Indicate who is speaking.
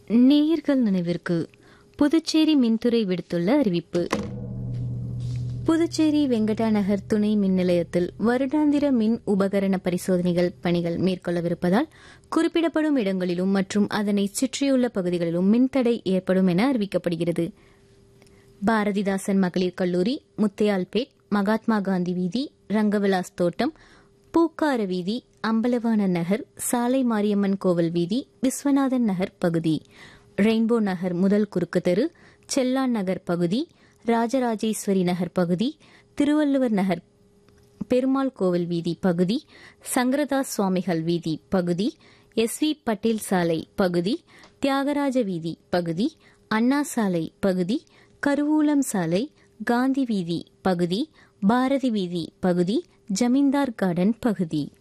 Speaker 1: நேயர்கள் நினைவிற்கு புதுச்சேரி மின்துறை விடுத்துள்ள அறிவிப்பு புதுச்சேரி வெங்கடா நகர் துணை மின் நிலையத்தில் வருடாந்திர மின் உபகரண பரிசோதனைகள் பணிகள் மேற்கொள்ளவிருப்பதால் குறிப்பிடப்படும் இடங்களிலும் மற்றும் அதனை சுற்றியுள்ள பகுதிகளிலும் மின்தடை ஏற்படும் என அறிவிக்கப்படுகிறது பாரதிதாசன் மகளிர் கல்லூரி முத்தையால்பேட் மகாத்மா காந்தி வீதி ரங்கவிலாஸ் தோட்டம் பூக்கார வீதி அம்பலவான நகர் சாலை மாரியம்மன் கோவில் வீதி விஸ்வநாதன் நகர் பகுதி ரெயின்போ நகர் முதல் குறுக்கு தெரு செல்லான் நகர் பகுதி ராஜராஜேஸ்வரி நகர் பகுதி திருவள்ளுவர் நகர் பெருமாள் கோவில் வீதி பகுதி சங்கரதாஸ் சுவாமிகள் வீதி பகுதி எஸ் வி பட்டேல் சாலை பகுதி தியாகராஜ வீதி பகுதி அண்ணா சாலை பகுதி கருவூலம் சாலை காந்தி வீதி பகுதி பாரதி வீதி பகுதி ஜமீன்தார் கார்டன் பகுதி